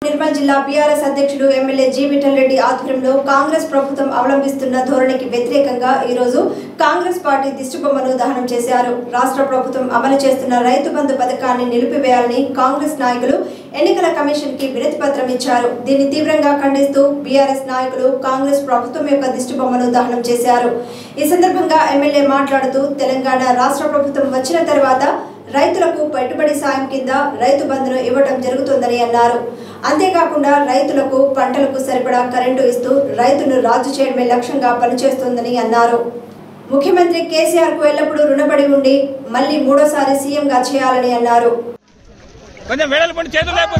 నిర్మల్ జిల్లా బీఆర్ఎస్ అధ్యక్షుడు MLA G Vithal Reddy ఆధ్వర్యంలో కాంగ్రెస్ ప్రభుత్వం అవలంబిస్తున్న ధోరణికి వ్యతిరేకంగా ఈరోజు కాంగ్రెస్ పార్టీ దిష్టిబొమ్మను దహనం చేశారు రాష్ట్ర ప్రభుత్వం అమలు చేస్తున్న రైతు బంధు పథకాన్ని నిలిపివేయాలని కాంగ్రెస్ నాయకులు ఎన్నికల కమిషన్ కి వినతి పత్రం ఇచ్చారు దీన్ని తీవ్రంగా ఖండిస్తూ బీఆర్ఎస్ నాయకులు కాంగ్రెస్ ప్రభుత్వం యొక్క దిష్టిబొమ్మను దహనం చేశారు ఈ సందర్భంగా ఎమ్మెల్యే మాట్లాడుతూ తెలంగాణ రాష్ట్ర ప్రభుత్వం వచ్చిన తర్వాత రైతులకు పెట్టుబడి సాయం కింద రైతు బంధును ఇవ్వడం జరుగుతుందని అన్నారు అంతేకాకుండా రైతులకు పంటలకు సరిపడా కరెంటు ఇస్తూ రైతును రాజు చేయడమే లక్ష్యంగా పనిచేస్తుందని అన్నారు ముఖ్యమంత్రి కేసీఆర్ కు ఎల్లప్పుడూ రుణపడి ఉండి మళ్ళీ మూడోసారి సీఎంగా చేయాలని అన్నారు కొంచెం వేడలు పండి చేతులు లేపు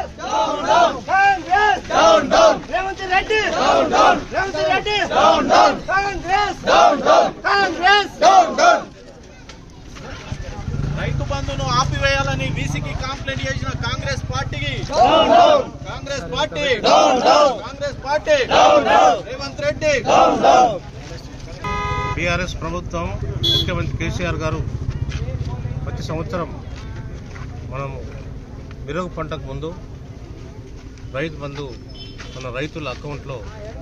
రేవంత్ రెడ్డి రేవంత్ రెడ్డి కాంగ్రెస్ కాంగ్రెస్ రైతు బంధును ఆపివేయాలని వీసీకి కంప్లైంట్ చేసిన కాంగ్రెస్ పార్టీకి కాంగ్రెస్ పార్టీ కాంగ్రెస్ పార్టీ రేవంత్ రెడ్డి బీఆర్ఎస్ ప్రభుత్వం ముఖ్యమంత్రి కేసీఆర్ గారు ప్రతి సంవత్సరం మనం మిరుగు పంటకు ముందు రైతు బంధు మన రైతుల అకౌంట్లో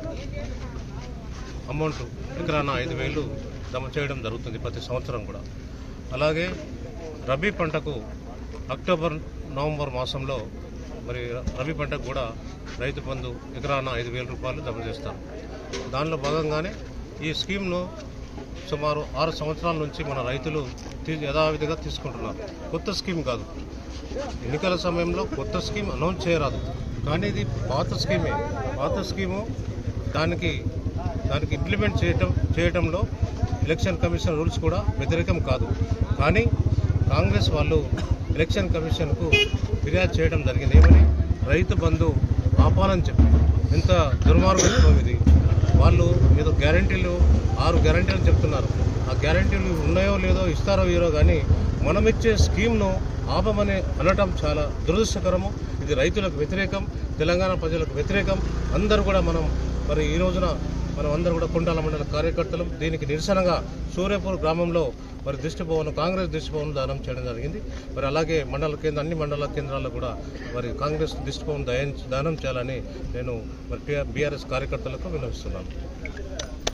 అమౌంట్ ఎకరాన ఐదు వేలు జమ చేయడం జరుగుతుంది ప్రతి సంవత్సరం కూడా అలాగే రబీ పంటకు అక్టోబర్ నవంబర్ మాసంలో మరి రబీ పంటకు కూడా రైతు బంధు ఎకరాన ఐదు వేల రూపాయలు జమ చేస్తారు దానిలో భాగంగానే ఈ స్కీమ్ను సుమారు ఆరు సంవత్సరాల నుంచి మన రైతులు తీ- యథావిధిగా తీసుకుంటున్నారు కొత్త స్కీమ్ కాదు ఎన్నికల సమయంలో కొత్త స్కీమ్ అనౌన్స్ చేయరాదు కానీ ఇది పాత స్కీమే పాత స్కీము దానికి దానికి ఇంప్లిమెంట్ చేయటం చేయటంలో ఎలక్షన్ కమిషన్ రూల్స్ కూడా వ్యతిరేకం కాదు కానీ కాంగ్రెస్ వాళ్ళు ఎలక్షన్ కమిషన్కు ఫిర్యాదు చేయడం జరిగింది ఏమని రైతు బంధు ఆపాలని చెప్పి ఎంత దుర్మార్గం ఇది వాళ్ళు ఏదో గ్యారంటీలు ఆరు గ్యారంటీలు చెప్తున్నారు ఆ గ్యారంటీలు ఉన్నాయో లేదో ఇస్తారో ఇరో కానీ మనం ఇచ్చే స్కీమ్ను ఆపమని అనటం చాలా దురదృష్టకరము ఇది రైతులకు వ్యతిరేకం తెలంగాణ ప్రజలకు వ్యతిరేకం అందరూ కూడా మనం మరి ఈ రోజున మనం అందరూ కూడా కుంటాల మండల కార్యకర్తలు దీనికి నిరసనగా సూర్యపూర్ గ్రామంలో మరి దిష్టిభవన్ కాంగ్రెస్ దిష్టిభవన్ దానం చేయడం జరిగింది మరి అలాగే మండల కేంద్ర అన్ని మండల కేంద్రాల్లో కూడా మరి కాంగ్రెస్ దిష్టిభవన్ దయం దానం చేయాలని నేను మరి బీఆర్ఎస్ కార్యకర్తలకు విన్నవిస్తున్నాను